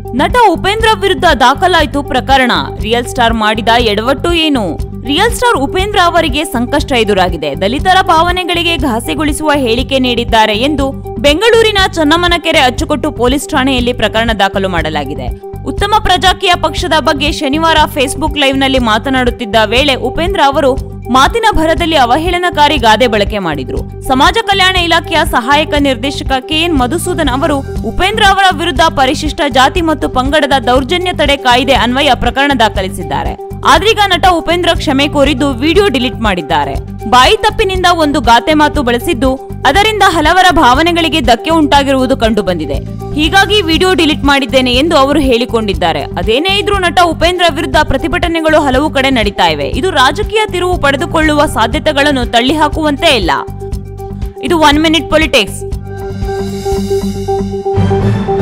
ನಟ ಉಪೇಂದ್ರ ವಿರುದ್ಧ ದಾಖಲಾಯಿತು ಪ್ರಕರಣ ರಿಯಲ್ ಸ್ಟಾರ್ ಮಾಡಿದ ಎಡವಟ್ಟು ಏನು ರಿಯಲ್ ಸ್ಟಾರ್ ಉಪೇಂದ್ರ ಅವರಿಗೆ ಸಂಕಷ್ಟ ಎದುರಾಗಿದೆ ದಲಿತರ ಭಾವನೆಗಳಿಗೆ ಘಾಸೆಗೊಳಿಸುವ ಹೇಳಿಕೆ ನೀಡಿದ್ದಾರೆ ಎಂದು ಬೆಂಗಳೂರಿನ ಚನ್ನಮ್ಮನಕೆರೆ ಅಚ್ಚುಕಟ್ಟು ಪೊಲೀಸ್ ಠಾಣೆಯಲ್ಲಿ ಪ್ರಕರಣ ದಾಖಲು ಮಾಡಲಾಗಿದೆ ಉತ್ತಮ ಪ್ರಜಾಕೀಯ ಪಕ್ಷದ ಬಗ್ಗೆ ಶನಿವಾರ ಫೇಸ್ಬುಕ್ ಲೈವ್ನಲ್ಲಿ ಮಾತನಾಡುತ್ತಿದ್ದ ವೇಳೆ ಉಪೇಂದ್ರ ಅವರು ಮಾತಿನ ಭರದಲ್ಲಿ ಅವಹೇಳನಕಾರಿ ಗಾದೆ ಬಳಕೆ ಮಾಡಿದ್ರು ಸಮಾಜ ಕಲ್ಯಾಣ ಇಲಾಖೆಯ ಸಹಾಯಕ ನಿರ್ದೇಶಕ ಕೆಎನ್ ಮಧುಸೂದನ್ ಅವರು ಉಪೇಂದ್ರ ಅವರ ವಿರುದ್ಧ ಪರಿಶಿಷ್ಟ ಜಾತಿ ಮತ್ತು ಪಂಗಡದ ದೌರ್ಜನ್ಯ ತಡೆ ಕಾಯ್ದೆ ಅನ್ವಯ ಪ್ರಕರಣ ದಾಖಲಿಸಿದ್ದಾರೆ ಆದ್ರೀಗ ನಟ ಉಪೇಂದ್ರ ಕ್ಷಮೆ ಕೋರಿದ್ದು ವಿಡಿಯೋ ಡಿಲೀಟ್ ಮಾಡಿದ್ದಾರೆ ಬಾಯಿ ತಪ್ಪಿನಿಂದ ಒಂದು ಗಾತೆ ಮಾತು ಬಳಸಿದ್ದು ಅದರಿಂದ ಹಲವರ ಭಾವನೆಗಳಿಗೆ ಧಕ್ಕೆ ಉಂಟಾಗಿರುವುದು ಕಂಡುಬಂದಿದೆ ಹೀಗಾಗಿ ವಿಡಿಯೋ ಡಿಲೀಟ್ ಮಾಡಿದ್ದೇನೆ ಎಂದು ಅವರು ಹೇಳಿಕೊಂಡಿದ್ದಾರೆ ಅದೇನೇ ಇದ್ರೂ ನಟ ಉಪೇಂದ್ರ ವಿರುದ್ಧ ಪ್ರತಿಭಟನೆಗಳು ಹಲವು ಕಡೆ ನಡೀತಾ ಇವೆ ಇದು ರಾಜಕೀಯ ತಿರುವು ಪಡೆದುಕೊಳ್ಳುವ ಸಾಧ್ಯತೆಗಳನ್ನು ತಳ್ಳಿಹಾಕುವಂತೆ ಇಲ್ಲ ಇದು ಒನ್ ಮಿನಿಟ್ ಪೊಲಿಟಿಕ್ಸ್